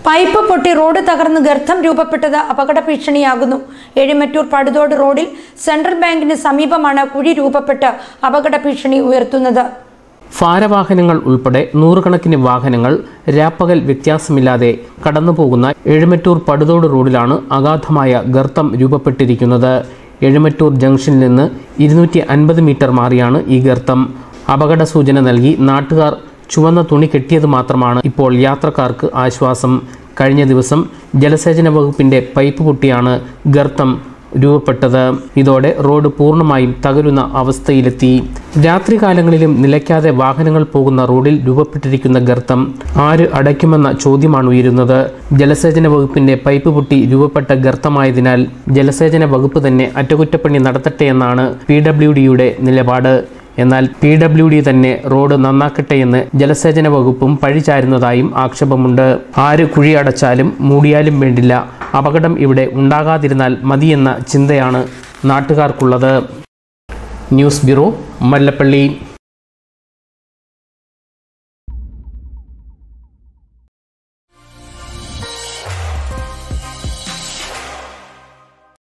pipe പൊട്ടി road തകർന്ന് ഗർത്തം രൂപപ്പെട്ടത് അപകട ഭീഷണിയാകുന്നു എഴിമറ്റൂർ പടുതോട് റോഡിൽ സെൻട്രൽ ബാങ്കിന് സമീപമാണ് കുഴി റൂപപ്പെട്ട് അപകട ഭീഷണി ഉയർത്തുന്നത് ഭാരവാഹനങ്ങൾ ഉൾപ്പെടെ നൂറുകണക്കിന് വാഹനങ്ങൾ രാപ്പകൽ വ്യത്യാസമില്ലാതെ കടന്നുപോകുന്ന എഴുമറ്റൂർ പടുതോട് റോഡിലാണ് അഗാധമായ ഗർത്തം രൂപപ്പെട്ടിരിക്കുന്നത് എഴുമറ്റൂർ ജംഗ്ഷനിൽ നിന്ന് ഇരുന്നൂറ്റി അൻപത് മീറ്റർ മാറിയാണ് ഈ ഗർത്തം അപകട സൂചന നൽകി നാട്ടുകാർ ചുവന്ന തുണി കെട്ടിയത് മാത്രമാണ് ഇപ്പോൾ യാത്രക്കാർക്ക് ആശ്വാസം കഴിഞ്ഞ ദിവസം ജലസേചന വകുപ്പിന്റെ പൈപ്പ് പൊട്ടിയാണ് ഗർത്തം രൂപപ്പെട്ടത് ഇതോടെ റോഡ് പൂർണ്ണമായും തകരുന്ന അവസ്ഥയിലെത്തി രാത്രികാലങ്ങളിലും നിലയ്ക്കാതെ വാഹനങ്ങൾ പോകുന്ന റോഡിൽ രൂപപ്പെട്ടിരിക്കുന്ന ഗർത്തം ആര് അടയ്ക്കുമെന്ന ചോദ്യമാണ് ഉയരുന്നത് ജലസേചന വകുപ്പിന്റെ പൈപ്പ് പൊട്ടി രൂപപ്പെട്ട ഗർത്തമായതിനാൽ ജലസേചന വകുപ്പ് തന്നെ അറ്റകുറ്റപ്പണി നടത്തട്ടെ എന്നാണ് പി ഡബ്ല്യു ഡിയുടെ നിലപാട് എന്നാൽ പി ഡബ്ല്യു ഡി തന്നെ റോഡ് നന്നാക്കട്ടെയെന്ന് ജലസേചന വകുപ്പും പഴിചാരുന്നതായും ആക്ഷേപമുണ്ട് ആര് കുഴി അടച്ചാലും മൂടിയാലും വേണ്ടില്ല അപകടം ഇവിടെ ഉണ്ടാകാതിരുന്നാൽ മതിയെന്ന ചിന്തയാണ് നാട്ടുകാർക്കുള്ളത് ന്യൂസ് ബ്യൂറോ മല്ലപ്പള്ളി